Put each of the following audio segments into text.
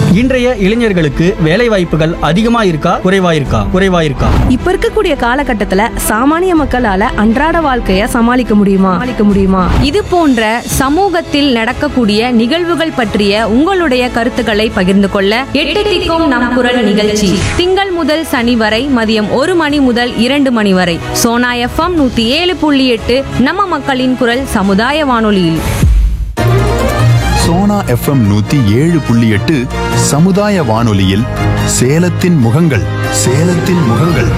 இன்றைய இளைஞர்களுக்கு வேலை வாய்ப்புகள் அதிகமா இருக்கா குறைவா இருக்கா குறைவா இருக்கா இப்ப இருக்கக்கூடிய காலகட்டத்துல சாமானிய மக்களால அன்றாட வாழ்க்கைய சமாளிக்க முடியுமா சமாளிக்க முடியுமா இது போன்ற சமூகத்தில் நடக்கக்கூடிய நிகழ்வுகள் பற்றிய உங்களுடைய கருத்துக்களை பகிர்ந்து கொள்ள எட்டு திக்கும் நம் குரல் நிகழ்ச்சி திங்கள் முதல் சனி வரை மதியம் ஒரு மணி முதல் இரண்டு மணி வரை சோனா எஃப்எம் நூத்தி ஏழு புள்ளி எட்டு நம்ம மக்களின் குரல் சமுதாய வானொலியில் சோனா எஃப்எம் நூத்தி ஏழு புள்ளி எட்டு சமுதாய வானொலியில் சேலத்தின் முகங்கள் சேலத்தின் முகங்கள்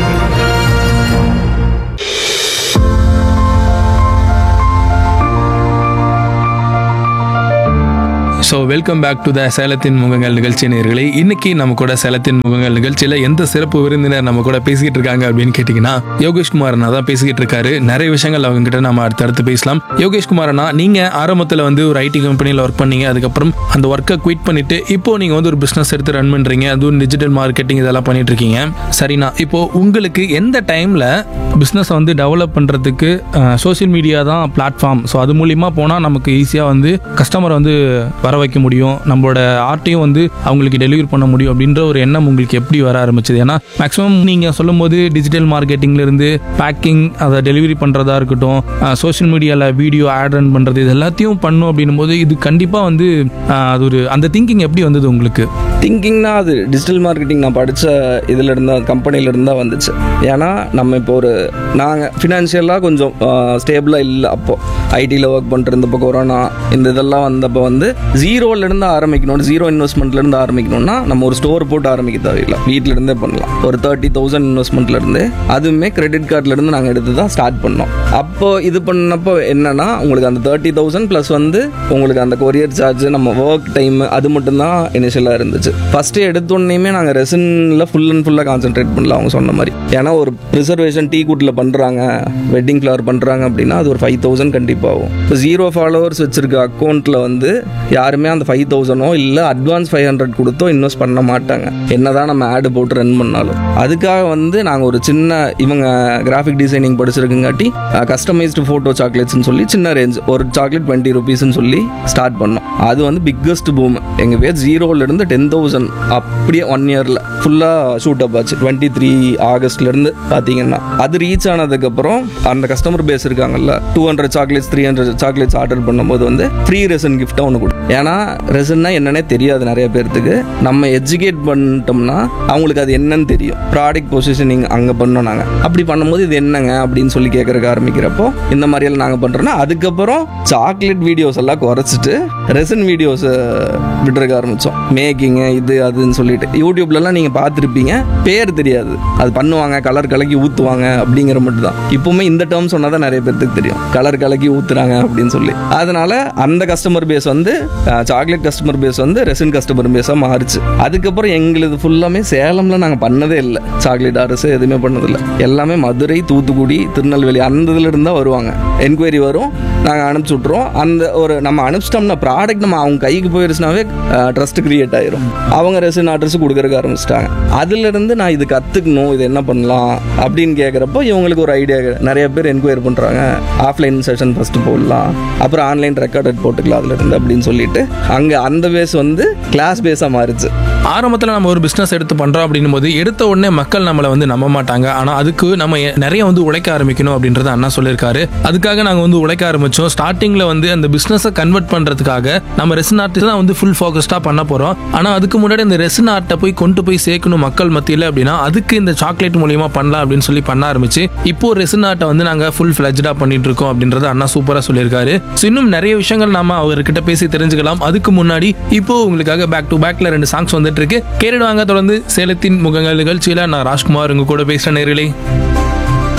so welcome back to the சேலத்தின் முகங்கள் நிகழ்ச்சி நேயர்களே இன்னைக்கு நம்ம கூட சேலத்தின் முகங்கள் நிகழ்ச்சியில் எந்த சிறப்பு விருந்தினர் நம்ம கூட பேசிக்கிட்டு இருக்காங்க அப்படின்னு கேட்டிங்கன்னா யோகேஷ் குமார் அண்ணா தான் பேசிக்கிட்டு இருக்காரு நிறைய விஷயங்கள் அவங்க கிட்ட நம்ம அடுத்தடுத்து பேசலாம் யோகேஷ் குமார் அண்ணா நீங்கள் ஆரம்பத்தில் வந்து ஒரு ஐடி கம்பெனியில் ஒர்க் பண்ணீங்க அதுக்கப்புறம் அந்த ஒர்க்கை குவிட் பண்ணிட்டு இப்போ நீங்கள் வந்து ஒரு பிஸ்னஸ் எடுத்து ரன் பண்ணுறீங்க அதுவும் டிஜிட்டல் மார்க்கெட்டிங் இதெல்லாம் பண்ணிட்டு இருக்கீங்க சரிண்ணா இப்போ உங்களுக்கு எந்த டைமில் பிஸ்னஸை வந்து டெவலப் பண்ணுறதுக்கு சோஷியல் மீடியா தான் பிளாட்ஃபார்ம் ஸோ அது மூலிமா போனால் நமக்கு ஈஸியாக வந்து கஸ்டமரை வந்து வர வைக்க முடியும் நம்மளோட ஆர்ட்டையும் வந்து அவங்களுக்கு டெலிவரி பண்ண முடியும் அப்படின்ற ஒரு எண்ணம் உங்களுக்கு எப்படி வர ஆரம்பிச்சது ஏன்னா மேக்ஸிமம் நீங்கள் சொல்லும்போது டிஜிட்டல் மார்க்கெட்டிங்லேருந்து பேக்கிங் அதை டெலிவரி பண்ணுறதா இருக்கட்டும் சோஷியல் மீடியாவில் வீடியோ ஆட் ரன் பண்ணுறது இது எல்லாத்தையும் பண்ணும் அப்படின்னும் போது இது கண்டிப்பாக வந்து அஹ், அது ஒரு அந்த திங்கிங் எப்படி வந்தது உங்களுக்கு திங்கிங்னா அது டிஜிட்டல் மார்க்கெட்டிங் நான் படித்த இதில் இருந்தா கம்பெனியில் இருந்தால் வந்துச்சு ஏன்னா நம்ம இப்போ ஒரு நாங்கள் ஃபினான்ஷியலாக கொஞ்சம் ஸ்டேபிளாக இல்லை அப்போது ஐடியில் ஒர்க் பண்ணிட்டு இருந்தப்போ கொரோனா இந்த இதெல்லாம் வந்தப்போ வந்து ஜீரோலேருந்து ஆரம்பிக்கணும் ஜீரோ இன்வெஸ்ட்மெண்ட்லேருந்து ஆரம்பிக்கணும்னா நம்ம ஒரு ஸ்டோர் போட்டு ஆரம்பிக்க தேவையில்லை வீட்டில் இருந்தே பண்ணலாம் ஒரு தேர்ட்டி தௌசண்ட் இன்வெஸ்ட்மெண்ட்லேருந்து அதுவுமே கிரெடிட் கார்டிலேருந்து நாங்கள் எடுத்து தான் ஸ்டார்ட் பண்ணோம் அப்போ இது பண்ணப்போ என்னன்னா உங்களுக்கு அந்த தேர்ட்டி தௌசண்ட் ப்ளஸ் வந்து உங்களுக்கு அந்த கொரியர் சார்ஜ் நம்ம ஒர்க் டைம் அது மட்டும்தான் இனிஷியலாக இருந்துச்சு ஃபஸ்ட்டு எடுத்தோடனேயுமே நாங்கள் ரெசனில் ஃபுல் அண்ட் ஃபுல்லாக கான்சென்ட்ரேட் பண்ணல அவங்க சொன்ன மாதிரி ஏன்னா ஒரு ப்ரிசர்வேஷன் டீ கூட்டில் பண்ணுறாங்க வெட்டிங் ஃப்ளவர் பண்ணுறாங்க அப்படின்னா அது ஒரு ஃபைவ் தௌசண்ட் கண்டிப்பாக ஆகும் இப்போ ஜீரோ ஃபாலோவர்ஸ் வச்சிருக்க அக்கௌண்ட்டில் வந்து யாருமே அந்த ஃபைவ் தௌசண்டோ இல்லை அட்வான்ஸ் ஃபைவ் ஹண்ட்ரட் கொடுத்தோ இன்வெஸ்ட் பண்ண மாட்டாங்க என்னதான் நம்ம ஆடு போட்டு ரன் பண்ணாலும் அதுக்காக வந்து நாங்கள் ஒரு சின்ன இவங்க கிராஃபிக் டிசைனிங் படிச்சிருக்குங்காட்டி கஸ்டமைஸ்டு ஃபோட்டோ சாக்லேட்ஸ்னு சொல்லி சின்ன ரேஞ்ச் ஒரு சாக்லேட் டுவெண்ட்டி ருபீஸ்னு சொல்லி ஸ்டார்ட் பண்ணோம் அது வந்து பிக்கஸ்ட் பூம் எங்கள் பேர் ஜீரோலேருந்து டென் தௌசண்ட் அப்படியே ஒன் இயரில் ஃபுல்லாக ஷூட் அப் ஆச்சு டுவெண்ட்டி த்ரீ ஆகஸ்ட்லேருந்து பார்த்தீங்கன்னா அது ரீச் ஆனதுக்கப்புறம் அந்த கஸ்டமர் பேஸ் இருக்காங்கல்ல two hundred chocolates three hundred chocolates order பண்ணும்போது வந்து ஃப்ரீ ரெசன் கிஃப்ட்டாக ஒன்று கொடு ஏன்னா ரெசன்னா என்னன்னே தெரியாது நிறைய பேர்த்துக்கு நம்ம எஜுகேட் பண்ணிட்டோம்னா அவங்களுக்கு அது என்னன்னு தெரியும் ப்ராடக்ட் பொசிஷனிங் அங்கே பண்ணோம் நாங்கள் அப்படி பண்ணும்போது இது என்னங்க அப்படின்னு சொல்லி கேட்கறக்கு ஆரம்பிக்கிறப்போ இந்த மாதிரியெல்லாம் நாங்கள் பண்ணுறோன்னா அதுக்கப்புறம் சாக்லேட் வீடியோஸ் எல்லாம் குறைச்சிட்டு ரெசன் வீடியோஸ் விடுறதுக்கு ஆரம்பித்தோம் மேக்கிங்கு இது அதுன்னு சொல்லிட்டு யூடியூப்லலாம் நீங்கள் பார்த்துருப்பீங்க பேர் தெரியாது அது பண்ணுவாங்க கலர் கலக்கி ஊற்றுவாங்க அப்படிங்கிற மட்டும் தான் இப்போவுமே இந்த டேர்ம் சொன்னால் தான் நிறைய பேர்த்துக்கு தெரியும் கலர் கலக்கி ஊற்றுறாங்க அப்படின்னு சொல்லி அதனால அந்த கஸ்டமர் பேஸ் வந்து சாக்லேட் கஸ்டமர் பேஸ் வந்து ரெசன் கஸ்டமர் பேஸாக மாறுச்சு அதுக்கப்புறம் எங்களுது ஃபுல்லாமே சேலம்ல நாங்கள் பண்ணதே இல்லை சாக்லேட் அரசு எதுவுமே பண்ணதில்லை எல்லாமே மதுரை தூத்துக்குடி திருநெல்வேலி அந்த இதுல இருந்து தான் வருவாங்க என்கொயரி வரும் நாங்கள் அனுப்பிச்சி விட்ருவோம் அந்த ஒரு நம்ம அனுப்பிச்சிட்டோம்னா ப்ராடக்ட் நம்ம அவங்க கைக்கு போயிருச்சுனாவே ட்ரஸ்ட் கிரியேட் ஆயிரும் அவங்க ரெசன் அட்ரஸ் கொடுக்கறதுக்கு ஆரம்பிச்சிட்டாங்க அதுலேருந்து நான் இது கற்றுக்கணும் இது என்ன பண்ணலாம் அப்படின்னு கேட்குறப்போ இவங்களுக்கு ஒரு ஐடியா நிறைய பேர் என்கொயரி பண்ணுறாங்க ஆஃப்லைன் செஷன் ஃபஸ்ட்டு போடலாம் அப்புறம் ஆன்லைன் ரெக்கார்டட் போட்டுக்கலாம் அதுல இருந்து அப்படின்னு சொல்லிட்டு அங்கே அந்த பேஸ் வந்து கிளாஸ் பேஸாக மாறுச்சு ஆரம்பத்தில் நம்ம ஒரு பிஸ்னஸ் எடுத்து பண்ணுறோம் அப்படின்னும் போது எடுத்த உடனே மக்கள் நம்மளை வந்து நம்ப மாட்டாங்க ஆனால் அதுக்கு நம்ம எ- நிறைய வந்து உழைக்க ஆரம்பிக்கணும் அப்படின்றத அண்ணா சொல்லியிருக்காரு அதுக்காக நாங்கள் வந்து உழைக்க ஆரம்பித்தோம் ஸ்டார்டிங்கில் வந்து அந்த பிஸ்னஸை கன்வெர்ட் பண்ணுறதுக்காக நம்ம ரெசின் ஆர்ட் தான் வந்து ஃபுல் ஃபோக்கஸ்டாக பண்ண போகிறோம் ஆனால் அதுக்கு முன்னாடி இந்த ரெசின் ஆர்ட்டை போய் கொண்டு போய் சேர்க்கணும் மக்கள் மத்தியில் அப்படின்னா அதுக்கு இந்த சாக்லேட் மூலியமா பண்ணலாம் அப்படின்னு சொல்லி பண்ண ஆரம்பிச்சு இப்போ ரெசின் ஆர்ட்டை வந்து நாங்கள் ஃபுல் ஃபிளஜ்டாக பண்ணிட்டு இருக்கோம் அப்படின்றத அண்ணா சூப்பராக சொல்லியிருக்காரு ஸோ இன்னும் நிறைய விஷயங்கள் நாம அவர்கிட்ட பேசி தெரிஞ்சுக்கலாம் அதுக்கு முன்னாடி இப்போ உங்களுக்காக பேக் டு பேக்ல ரெண்டு சாங்ஸ் வந்துட்டு இருக்கு கேட்டுடுவாங்க தொடர்ந்து சேலத்தின் முகங்கள் நிகழ்ச்சியில நான் ராஜ்குமார் உங்க கூட பேசுற நேர்களே